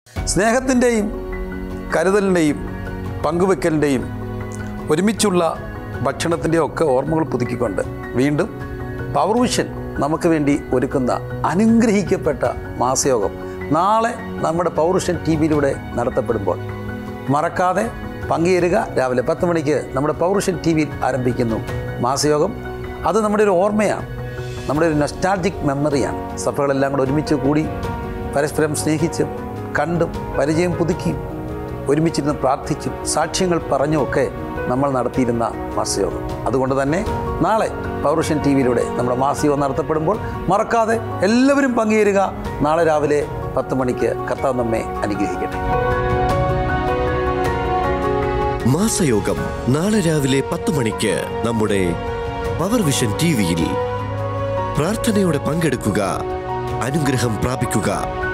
സ്നേഹത്തിൻ്റെയും കരുതലിൻ്റെയും പങ്കുവെക്കലിൻ്റെയും ഒരുമിച്ചുള്ള ഭക്ഷണത്തിൻ്റെയും ഒക്കെ ഓർമ്മകൾ പുതുക്കിക്കൊണ്ട് വീണ്ടും പവർ വിഷൻ നമുക്ക് വേണ്ടി ഒരുക്കുന്ന അനുഗ്രഹിക്കപ്പെട്ട മാസയോഗം നാളെ നമ്മുടെ പൗരുഷൻ ടി വിയിലൂടെ നടത്തപ്പെടുമ്പോൾ മറക്കാതെ പങ്കുചേരുക രാവിലെ പത്ത് മണിക്ക് നമ്മുടെ പൗരുഷൻ ടി വിയിൽ ആരംഭിക്കുന്നു മാസയോഗം അത് നമ്മുടെ ഒരു ഓർമ്മയാണ് നമ്മുടെ ഒരു നൊസ്റ്റാൾജിക് മെമ്മറിയാണ് സഭകളെല്ലാം കൂടെ ഒരുമിച്ച് കൂടി പരസ്പരം സ്നേഹിച്ചും കണ്ടും പരിചയം പുതുക്കിയും ഒരുമിച്ചിരുന്ന് പ്രാർത്ഥിച്ചും സാക്ഷ്യങ്ങൾ പറഞ്ഞുമൊക്കെ നമ്മൾ നടത്തിയിരുന്ന മാസയോഗം അതുകൊണ്ട് തന്നെ നാളെ പൗരുഷൻ ടി വിയിലൂടെ നമ്മുടെ മാസയോഗം നടത്തപ്പെടുമ്പോൾ മറക്കാതെ എല്ലാവരും പങ്കുചേരുക നാളെ രാവിലെ പത്ത് മണിക്ക് കർത്താവ് നമ്മെ അനുഗ്രഹിക്കട്ടെ മാസയോഗം നാളെ രാവിലെ പത്ത് മണിക്ക് നമ്മുടെ പവർ വിഷൻ ടി വിയിൽ പ്രാർത്ഥനയോടെ പങ്കെടുക്കുക അനുഗ്രഹം പ്രാപിക്കുക